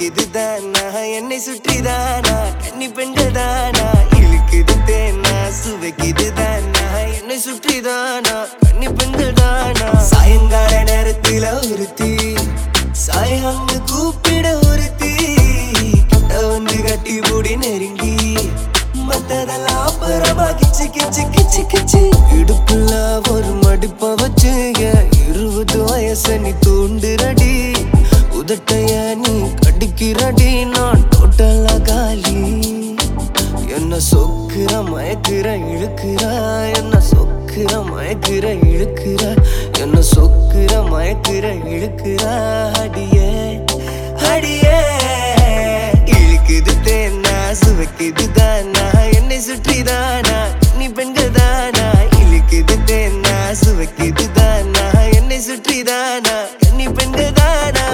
சுவைக்குது தானா என்னை சுற்றி தானா கன்னி பெண்கள் தானா இழுக்குது தேனா சுவைக்குது தானா என்னை சுற்றி தானா கன்னி பெண்கள் தானா சாயங்கால நேரத்துல ஒருத்தி சாயங்கு கூப்பிட ஒருத்தி கிட்ட வந்து கட்டி மூடி நெருங்கி மத்ததெல்லாம் அப்புறமா கிச்சு கிச்சு கிச்சு கிச்சு இடுப்புல ஒரு மடிப்ப வச்சு என் இருபது வயசு நீ தூண்டுறடி உதட்டைய நீ கடிக்கிறடி நான் டோட்டலா காலி என்ன சொக்குற மயக்குற இழுக்கிற என்ன சொக்குற மயக்குற இழுக்கிற என்ன சொக்குற மயக்குற இழுக்கிற அடியே அடியே இழுக்குது தேனா சுவைக்குது தானா என்னை சுற்றி தானா நீ பெண்கள் தானா இழுக்குது தேனா சுவைக்குது தானா என்னை சுற்றி தானா நீ பெண்கள் தானா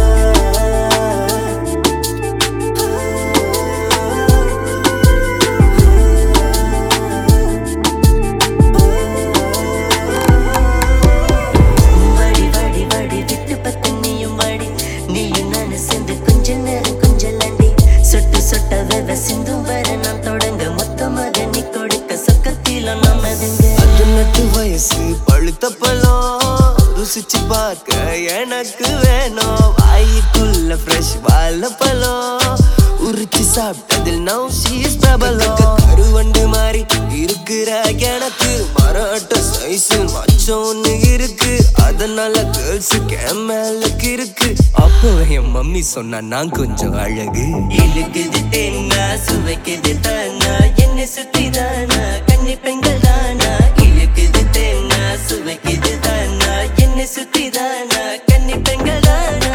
வடி வடி வடி விட்டு பத்து நீயும் வாடி நீயும் நானும் சேர்ந்து கொஞ்ச நேரம் கொஞ்சலண்டி சொட்டு சொட்ட வெவ சிந்தும் வர நான் தொடங்க மொத்தமாக நீ கொடுக்க சொக்கத்தில நாம் அதுங்க பதினெட்டு வயசு பழுத்த பழம் ருசிச்சு பார்க்க எனக்கு வேணும் வாய்க்குள்ள ஃப்ரெஷ் வாழைப்பழம் உரிச்சு சாப்பிட்டதில் நவ் சீஸ் பிரபலம் கருவண்டு மாதிரி இருக்கிற எனக்கு மராட்ட சைஸ் மச்சம் ஒண்ணு இருக்கு அதனால கேர்ள்ஸுக்கு என் மேலுக்கு இருக்கு அப்போ என் மம்மி சொன்னா நான் கொஞ்சம் அழகு இழுக்குது தேனா சுவைக்குது தானா என்னை சுற்றி தானா கன்னி பெண்கள் தானா இழுக்குது தேனா சுவைக்குது தானா என்னை சுற்றி தானா கன்னி பெண்கள் தானா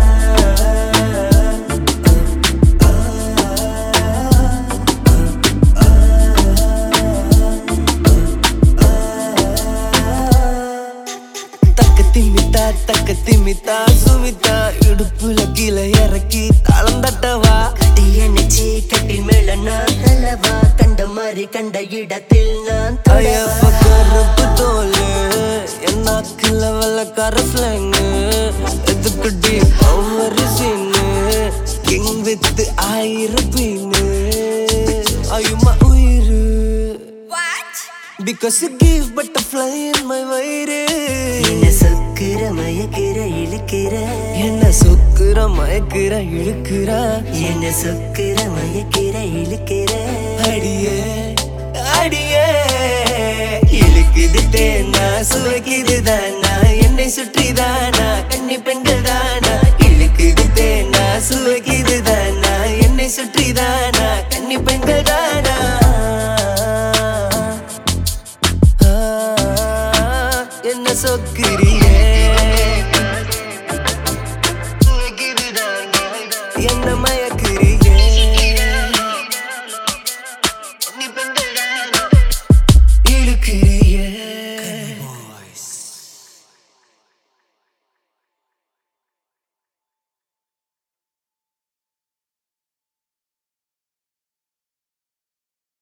தக்க திமித்தா தக்க திமித்தா சுமித்தா இடுப்புல கீழே இறக்கி தாளம் தட்டவா கட்டி அணைச்சி கட்டில் மேல நான் தலவா கண்ட மாதிரி கண்ட இடத்தில் நான் ஐயப்ப தொடவா கருப்பு தோலு என்னாக்குல வெள்ளக்கார ஸ்லாங்கு எதுக்குடி ஒவ்வொரு சீனு கிங் வித் ஆயிரம் பீனு ஐயுமா உயிரு Because you give butterfly in my வயிறு என்ன சொக்குற மயக்கிற இழுக்கிற என்ன சொக்குற மயக்குற இழுக்கிற என்ன சொக்குற மயக்கிற இழுக்கிற அடியே அடியே இழுக்குது தேனா சுவைக்குது தானா என்னை சுற்றி தானா கன்னி பெண்கள் தானா இழுக்குது தேனா சுவைக்குது தானா என்னை சுற்றி தானா கன்னி பெண்கள் தானா ஆ, என்ன சொக்குறியே என்ன மயக்குறியே இழுக்கிறே